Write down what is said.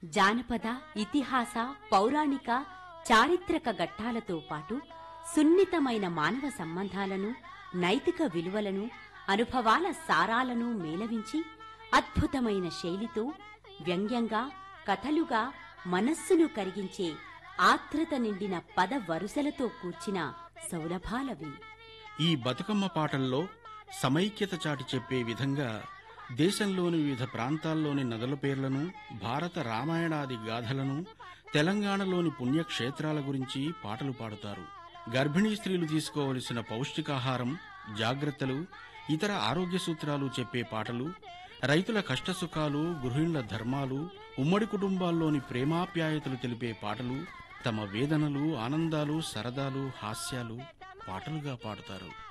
జానపద ఇతిహాస పౌరాణిక చారిత్రక ఘట్టాలతో పాటు సున్నితమైన మానవ సంబంధాలను నైతిక విలువలను అనుభవాల సారాలను మేళవించి అద్భుతమైన శైలితో వ్యంగ్యంగా కథలుగా మనస్సును కరిగించే ఆత్రత నిండిన పద వరుసలతో కూర్చిన సౌరభాలవి ఈ బతుకమ్మ పాటల్లో సమైక్యత చాటి చెప్పే విధంగా దేశంలోని వివిధ ప్రాంతాల్లోని నదుల పేర్లను భారత రామాయణాది గాథలను తెలంగాణలోని పుణ్యక్షేత్రాల గురించి పాటలు పాడుతారు గర్భిణీ స్త్రీలు తీసుకోవలసిన పౌష్టికాహారం జాగ్రత్తలు ఇతర ఆరోగ్య సూత్రాలు చెప్పే పాటలు రైతుల కష్టసుఖాలు గృహిణుల ధర్మాలు ఉమ్మడి కుటుంబాల్లోని ప్రేమాప్యాయతలు తెలిపే పాటలు తమ వేదనలు ఆనందాలు సరదాలు హాస్యాలు పాటలుగా పాడుతారు